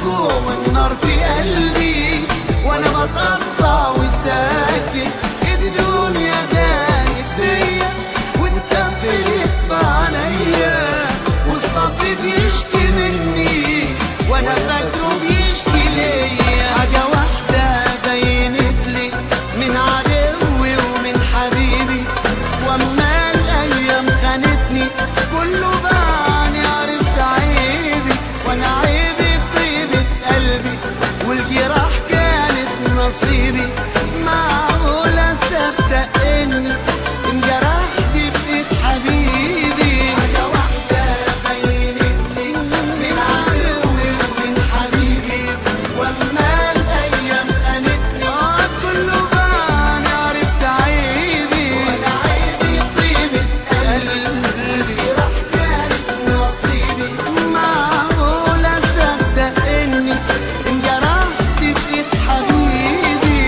الوجوع والنار في قلبي وانا بتقطع وساكت الدنيا دايت فيا واتقفلت عليا والصبر بيشكي مني وانا فاكره بيشكي ليا حاجه واحده بينت لي من عدوي ومن حبيبي واما الايام خانتني كله بعني عرفت عيبي وانا عيبي طيبة قلبي والجراح كانت نصيبي معقول اصدق اني انجرحت بايد حبيبي حاجة واحدة بينت لي من عدوي ومن حبيبي واما الايام خانتني اه كله بعني عرفت عيبي وانا عيبي طيبة قلبي راح كانت نصيبي معقول اصدق اني انجرحت بايد حبيبي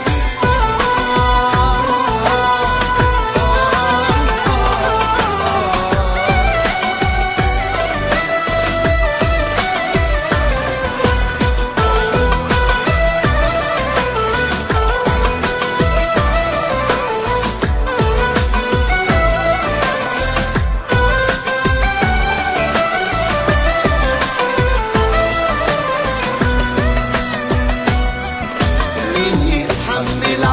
مين يتحمل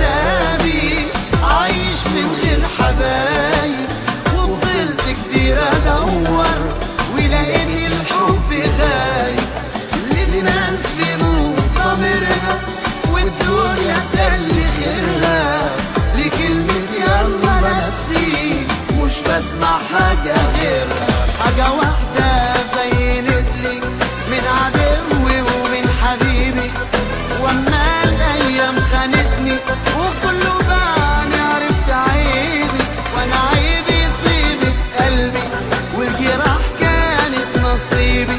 عذابي عايش من غير حبايب وفضلت كتير ادور ولقيت الحب غايب للناس بيموت ضميرها والدنيا تقل خيرها لكلمة يلا نفسي مش بسمع حاجة غيرها حاجة واحدة بينت لي من عدوي ومن حبيبي واما الايام خانتني وكله بعني عرفت عيبي وانا عيبي طيبة قلبي والجراح كانت نصيبي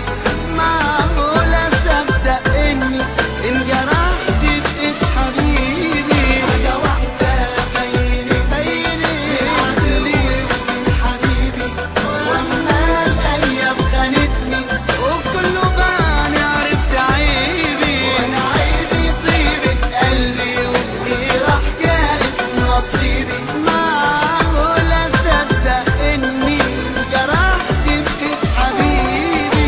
معقول اصدق اني انجرحت بايد حبيبي حاجة واحدة بيني بيني عدلي ومن حبيبي واما الايام خانتني وكله بعني عرفت عيبي وانا عيبي طيبة قلبي والجراح كانت نصيبي معقول اصدق اني جرحت بايد حبيبي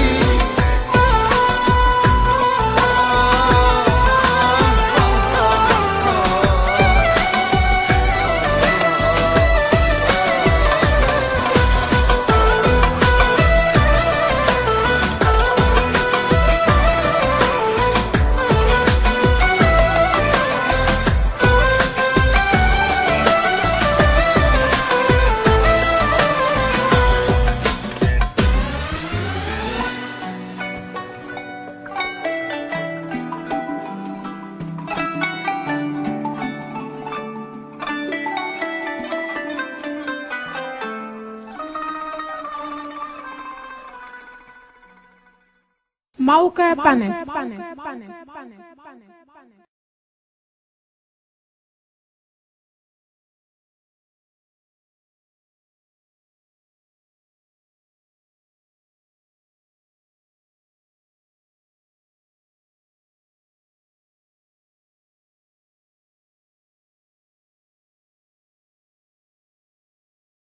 موقع بانل